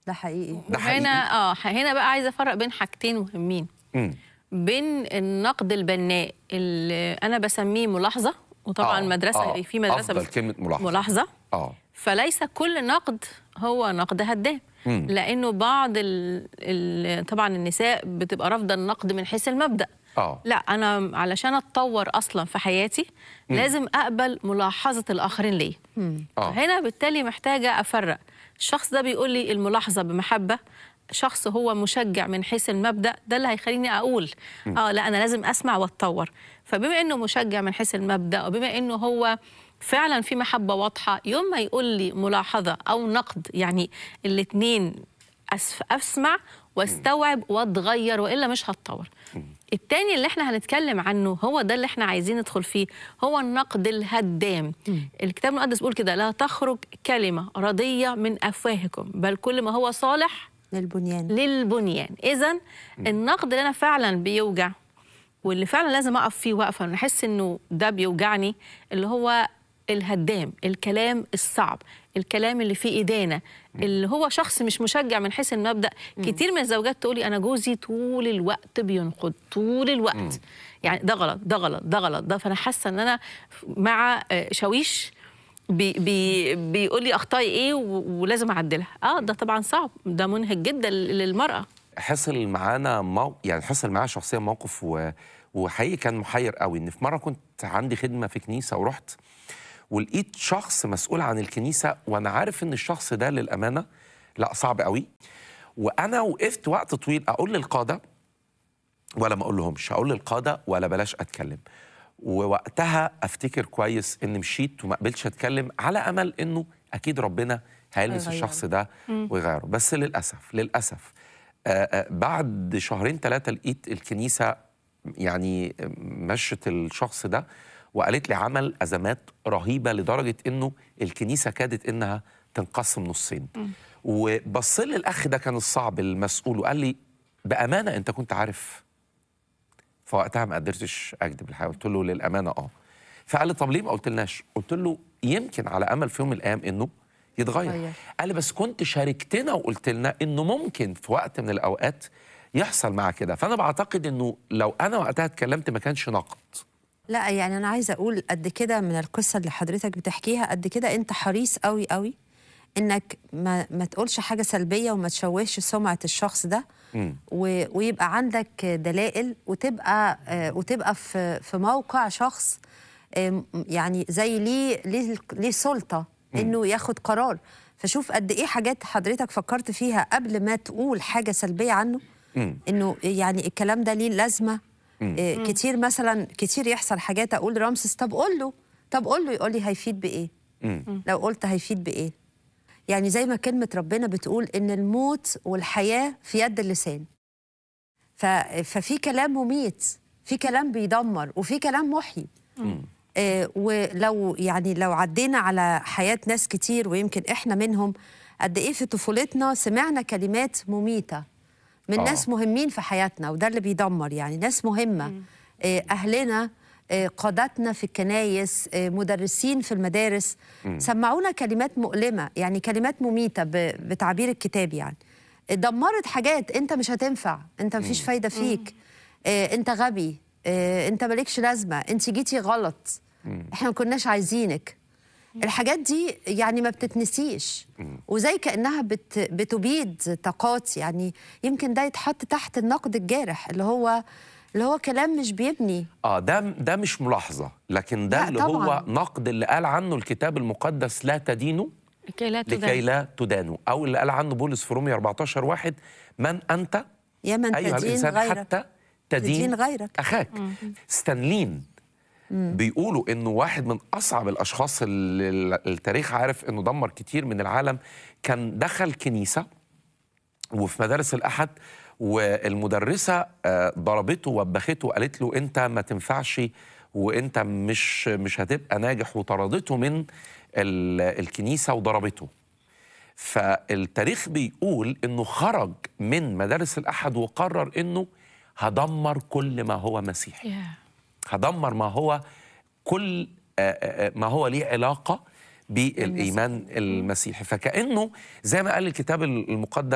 ده حقيقي ده حقيقي. هنا اه هنا بقى عايزه افرق بين حاجتين مهمين مم. بين النقد البناء اللي انا بسميه ملاحظه وطبعا آه، مدرسه آه. في مدرسه أفضل بس- كلمة ملاحظة. ملاحظه اه فليس كل نقد هو نقد هدام مم. لانه بعض ال ال طبعا النساء بتبقى رافضه النقد من حيث المبدا اه لا انا علشان اتطور اصلا في حياتي لازم اقبل ملاحظه الاخرين ليا اه هنا بالتالي محتاجه افرق الشخص ده بيقول لي الملاحظه بمحبه شخص هو مشجع من حيث المبدا ده اللي هيخليني اقول اه لا انا لازم اسمع واتطور فبما انه مشجع من حيث المبدا وبما انه هو فعلا في محبه واضحه يوم ما يقول لي ملاحظه او نقد يعني الاثنين اسمع واستوعب واتغير والا مش هتطور التاني اللي احنا هنتكلم عنه هو ده اللي احنا عايزين ندخل فيه هو النقد الهدام الكتاب المقدس بيقول كده لا تخرج كلمة رضية من أفواهكم بل كل ما هو صالح للبنيان للبنيان إذا النقد اللي أنا فعلا بيوجع واللي فعلا لازم أقف فيه وقفة أنا أحس إنه ده بيوجعني اللي هو الهدام الكلام الصعب الكلام اللي فيه إدانة اللي هو شخص مش مشجع من حيث المبدأ كتير من الزوجات تقولي أنا جوزي طول الوقت بينقد طول الوقت يعني ده غلط ده غلط ده غلط ده فأنا حاسة إن أنا مع آه، شاويش بي بي بيقول لي اخطائي ايه و- ولازم اعدلها اه ده طبعا صعب ده منهك جدا للمراه حصل معانا مو... يعني حصل معايا شخصيا موقف و... وحقيقي كان محير قوي ان في مره كنت عندي خدمه في كنيسه ورحت ولقيت شخص مسؤول عن الكنيسه وانا عارف ان الشخص ده للامانه لا صعب قوي وانا وقفت وقت طويل اقول للقاده ولا ما اقول لهمش اقول للقاده ولا بلاش اتكلم ووقتها افتكر كويس ان مشيت وما قبلتش اتكلم على امل انه اكيد ربنا هيلمس هيغيره. الشخص ده ويغيره بس للاسف للاسف آه، آه، بعد شهرين ثلاثه لقيت الكنيسه يعني مشت الشخص ده وقالت لي عمل ازمات رهيبه لدرجه انه الكنيسه كادت انها تنقسم نصين وبص لي الاخ ده كان الصعب المسؤول وقال لي بامانه انت كنت عارف فوقتها ما قدرتش اكذب الحقيقه قلت له للامانه اه فقال لي طب ليه ما قلت لناش قلت له يمكن على امل في يوم من الايام انه يتغير يتغير. قال لي بس كنت شاركتنا وقلت لنا انه ممكن في وقت من الاوقات يحصل معاه كده فانا بعتقد انه لو انا وقتها اتكلمت ما كانش نقد لا يعني انا عايزه اقول قد كده من القصه اللي حضرتك بتحكيها قد كده انت حريص قوي قوي انك ما, ما تقولش حاجه سلبيه وما تشوهش سمعه الشخص ده مم. و- ويبقى عندك دلائل وتبقى آه، وتبقى في في موقع شخص آم، يعني زي ليه ليه ليه سلطه انه ياخد قرار فشوف قد ايه حاجات حضرتك فكرت فيها قبل ما تقول حاجه سلبيه عنه مم. انه يعني الكلام ده ليه لازمه إيه كتير مثلا كتير يحصل حاجات اقول رامسس طب قول له طب قول له يقول لي هيفيد بايه مم. لو قلت هيفيد بايه يعني زي ما كلمه ربنا بتقول ان الموت والحياه في يد اللسان ف... ففي كلام مميت في كلام بيدمر وفي كلام محيي آه، ولو يعني لو عدينا على حياة ناس كتير ويمكن احنا منهم قد ايه في طفولتنا سمعنا كلمات مميتة من آه. ناس مهمين في حياتنا وده اللي بيدمر يعني ناس مهمة آه، أهلنا آه، قادتنا في الكنايس آه، مدرسين في المدارس سمعونا كلمات مؤلمة يعني كلمات مميتة ب- بتعبير الكتاب يعني دمرت حاجات انت مش هتنفع انت مفيش فايدة فيك آه، انت غبي آه، انت مالكش لازمة انت جيتي غلط احنا ما كناش عايزينك الحاجات دي يعني ما بتتنسيش وزي كانها بت بتبيد طاقات يعني يمكن ده يتحط تحت النقد الجارح اللي هو اللي هو كلام مش بيبني اه ده ده مش ملاحظه لكن ده لا اللي هو طبعاً. نقد اللي قال عنه الكتاب المقدس لا تدينوا لكي لا لكي تدان لا تدانوا او اللي قال عنه بولس في رومية 14 واحد من انت يا من ايها تدين الانسان غيرك حتى تدين, تدين غيرك. اخاك ستانلين بيقولوا انه واحد من اصعب الاشخاص اللي ال- التاريخ عارف انه دمر كتير من العالم كان دخل كنيسه وفي مدارس الاحد والمدرسه آه، ضربته وبخته وقالت له انت ما تنفعش وانت مش مش هتبقى ناجح وطردته من ال- الكنيسه وضربته فالتاريخ بيقول انه خرج من مدارس الاحد وقرر انه هدمر كل ما هو مسيحي يا. هدمر ما هو كل آه، آه، ما هو ليه علاقه بالايمان المسيحي فكانه زي ما قال الكتاب المقدس